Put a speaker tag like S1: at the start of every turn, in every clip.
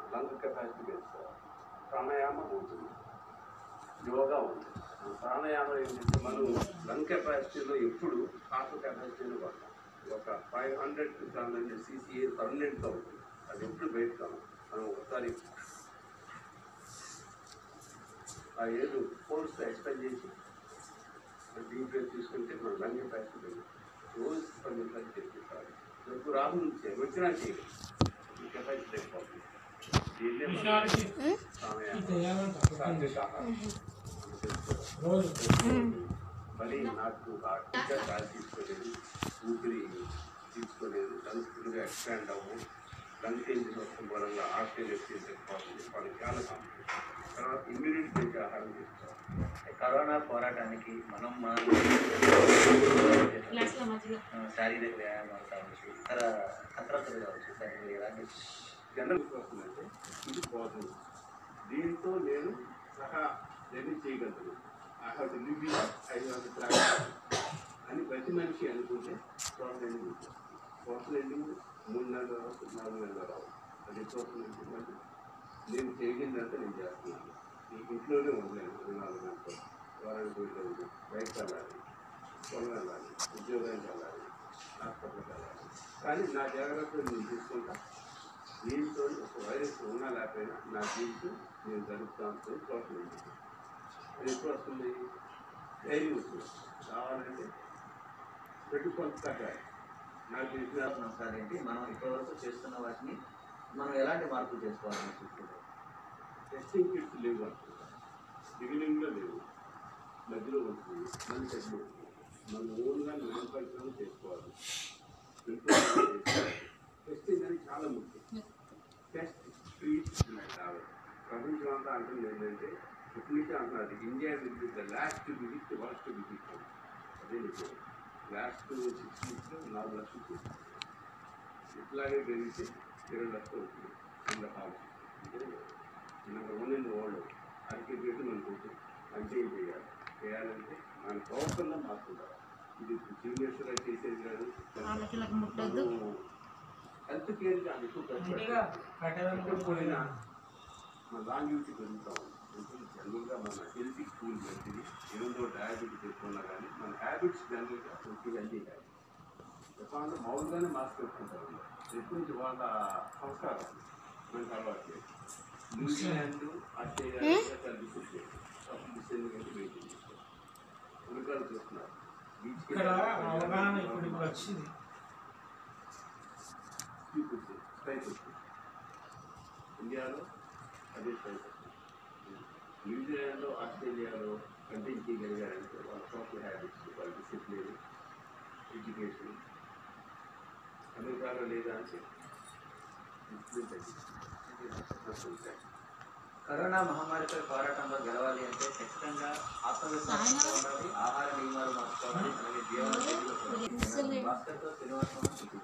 S1: Lung capacity పెంచుకోవాలి ప్రాణాయామం ఉంటుంది యోగా ఉంది ప్రాణాయామం ఏంటంటే మనం లంగ్ కెపాసిటీలో ఎప్పుడు హార్ట్ కెపాసిటీలో పడతాం ఒక five hundred to seven hundred cc పర్మనెంట్గా ఉంటుంది అది ఎప్పుడు బయట మనం ఒకసారి ఆ ఏడు ఫోర్స్ ఎక్స్పెండ్ చేసి డీప్ బ్రేక్ తీసుకుంటే మన లంగ్ కెపాసిటీ పెరుగుతుంది రోజు పది నిమిషాలు చేసేసారి రేపు రాహుల్ నుంచి వచ్చినా చేయాలి ఈ కెపాసిటీ అయిపోతుంది దీన్నే మనం ప్రాణాయామం సాత్విక ఆహారం మనం తెలుసుకోవాలి. మరి నాకు హార్ట్గా గాలి తీసుకోలేదు ఊపిరి తీసుకోలేదు లంగ్స్ ఫుల్గా ఎక్స్పాండ్ అవ్వు లంగ్స్ ఇంజిన్ వస్తున్న మూలంగా ఆక్సిజన్ తీసుకోవాలి వాళ్ళకి చాలా కాంప్లికేషన్ తర్వాత ఇమ్యూనిటీ పెంచే ఆహారం తీసుకోవాలి
S2: కరోనా పోరాటానికి మనం మన ఆ, శారీరక వ్యాయామాలు కావచ్చు ఇతర కసరత్తులు కావచ్చు దానికి ఎలాంటి
S1: జనరల్ వస్తుందంటే ఇది పాజిటివ్ దీంతో నేను సహా ఏమి చేయగలను I have to live I have to travel అని ప్రతి మనిషి అనుకుంటే సోషల్ ఎండింగ్ ఉంటుంది సోషల్ ఎండింగ్ మూడు నెలలు రావచ్చు నాలుగు నెలలు రావు అది సోషల్ ఎండింగ్ అంటే నేను చేయగలిగినంత నేను చేస్తున్నాను ఈ ఇంట్లోనే ఉండలేను ఇరవై నాలుగు గంటలు వారానికి వెళ్ళాలి బయటకు వెళ్ళాలి పొలం వెళ్ళాలి ఉద్యోగానికి వెళ్ళాలి హాస్పిటల్కి వెళ్ళాలి కానీ నా జాగ్రత్తలు నేను తీసుకుంటా దీంతో ఒక వైరస్ ఉన్నా లేకపోయినా నా జీవితం నేను జరుపుతాను సోషల్ ఎండింగ్ అది ఎప్పుడు వస్తుంది ధైర్యం వస్తుంది కావాలంటే పెట్టుకొని తగ్గాలి నాకు తెలిసిన
S2: ఒకసారి ఏంటి మనం ఇప్పటివరకు చేస్తున్న వాటిని మనం ఎలాంటి మార్పులు చేసుకోవాలని చూసుకుంటాం
S1: టెస్టింగ్ కిట్స్ లేవు అనుకుంటా బిగినింగ్లో లేవు మధ్యలో వస్తుంది మళ్ళీ టెస్ట్ వస్తుంది మనం ఓన్గా మ్యానుఫ్యాక్చరింగ్ చేసుకోవాలి టెస్టింగ్ అనేది చాలా ముఖ్యం టెస్ట్ స్ట్రీట్ కావాలి ప్రపంచం అంతా అంటుంది ఏంటంటే ఇప్పటికే అంటున్నారు India will be the last visit worst visit అదే నిజం లాస్ట్ సిక్స్ వీక్స్లో నాలుగు లక్షలు చూస్తాం ఇట్లాగే పెరిగితే ఇరవై లక్షలు అవుతుంది వంద కావచ్చు అంటే నెంబర్ వన్ ఇన్ వరల్డ్ అడిగే పెట్టి మనకు ఉంటుంది అంటే ఏం చేయాలి చేయాలంటే మన ప్రవర్తనలో మార్చుకుంటారు ఇది సీనియర్స్గా చేసేది కాదు
S3: వాళ్ళకి ఇలా ముట్టొద్దు.
S1: హెల్త్ కేర్ కానీ ఎక్కువ ఖర్చు పెట్టాలి. ఎక్కడ పోయినా మన లాంగివిటీ పెరుగుతూ ఉంది జనరల్గా మన హెల్తీ కూల్ మంచిది ఏదో డయాబెటీస్ ఎక్కువ ఉన్నా కానీ మన హ్యాబిట్స్ జనరల్గా కొంచెం హెల్తీ హ్యాబిట్స్ చెప్పాలంటే మామూలుగానే మాస్క్ పెట్టుకుంటారు ఎప్పటి నుంచి వాళ్ళ సంస్కారం మనకు అలవాటు లేదు న్యూజిలాండ్ ఆస్ట్రేలియా చాలా డిసిప్లిన్ అసలు డిసిప్లిన్ కంటే వెయిటింగ్ ఉరకాలు చూస్తున్నారు బీచ్కి
S4: ఇక్కడ అవగాహన ఇప్పుడు ఇప్పుడు వచ్చింది
S1: స్ట్రైక్ వచ్చింది ఇండియాలో అదే స్ట్రైక్ వచ్చింది న్యూజిలాండ్లో ఆస్ట్రేలియాలో కంటిన్యూ చేయగలిగారంటే వాళ్ళ సోషల్ హ్యాబిట్స్ వాళ్ళ డిసిప్లిన్ ఎడ్యుకేషన్ అమెరికాలో లేదా అంటే డిసిప్లిన్ తగ్గింది
S2: కరోనా మహమ్మారిపై పోరాటంలో గెలవాలి అంటే ఖచ్చితంగా ఆత్మవిశ్వాసంతో ఉండాలి ఆహార నియమాలు మార్చుకోవాలి అలాగే జీవన శైలిలో కూడా. భాస్కర్తో శ్రీనివాసం ఇది.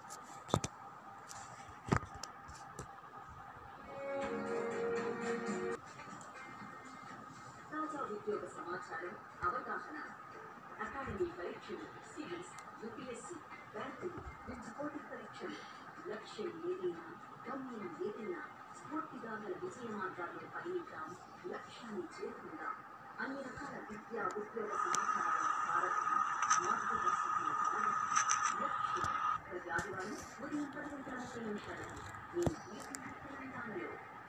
S5: తాజా ఉద్యోగ సమాచారం అవగాహన అకాడమీ పరీక్షలు సివిల్స్ యూపీఎస్సీ బ్యాంకులు వివిధ పోటీ పరీక్షలు లక్ష్యం ఏదైనా గమ్యం ఏదైనా స్ఫూర్తిగా గల విజయ మార్గాల్లో పయనిద్దాం లక్ష్యాన్ని చేరుకుందాం అన్ని రకాల విద్యా ఉద్యోగ సమాచారం సారథి మార్గదర్శకుల గమనం. లక్ష్యం ప్రతి ఆదివారం ఉదయం పది గంటల ముప్పై నిమిషాలకు మీ జీవిత తెలంగాణలో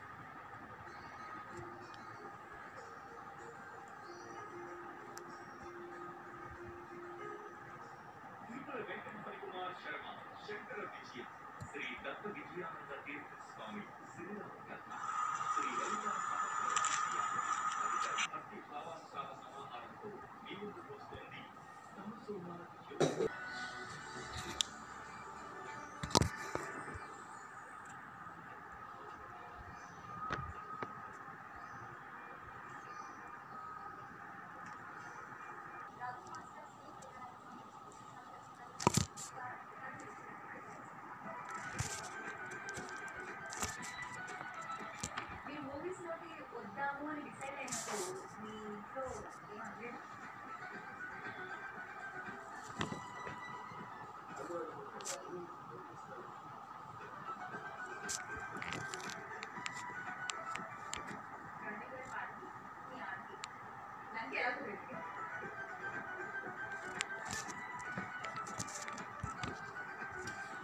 S6: తిరుమల వెంకటపతి కుమార్ శర్మ శంకర విజయం శ్రీ దత్త విజయానంద తీర్థ స్వామి శ్రీరామ కథ శ్రీ లలిత సహస్ర భక్తి భావాసాల సమాహారంతో మీ ముందుకు వస్తోంది సంసోమ యోగ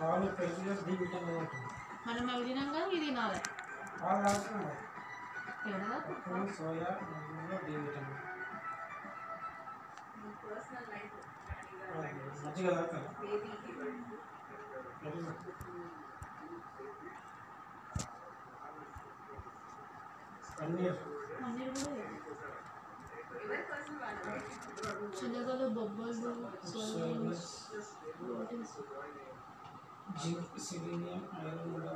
S4: పాలు పెరిగి డి విటమిన్ ఉంటుంది
S3: మనం అవి తినంగా ఇది తినాలి
S4: పాలు తాగుతున్నాడు
S3: కదా
S4: పప్పులు సోయా మరియు డి విటమిన్
S5: పర్సనల్ లైఫ్
S4: మజ్జిగ తాగుతారు
S5: బేబీకి
S4: పన్నీర్
S3: పన్నీర్ కూడా
S5: ఎవరి పర్సనల్ వాళ్ళ
S3: శనగలు బొబ్బలు soybeans proteins
S4: zinc selenium iron కూడా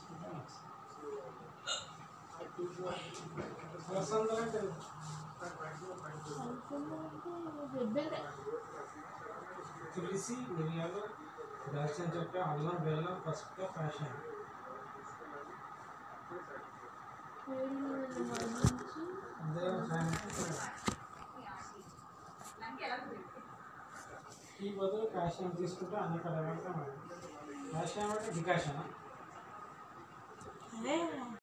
S4: అలసందలు అంటే
S3: వెబ్బెల్లే
S4: తులసి మిరియాలు దాల్చిన చెక్క అల్లం బెల్లం పసుపుతో ఫ్యాషన్
S3: వేడి నీళ్ళలో మరిగించి
S4: అదే ఫ్యాన్
S5: నాకు ఎలా గురించి
S4: ఈ బదులు కాషాయం తీసుకుంటే అన్ని కలగలుగుతాం కాషాయం అంటే డికాషన్
S3: అదే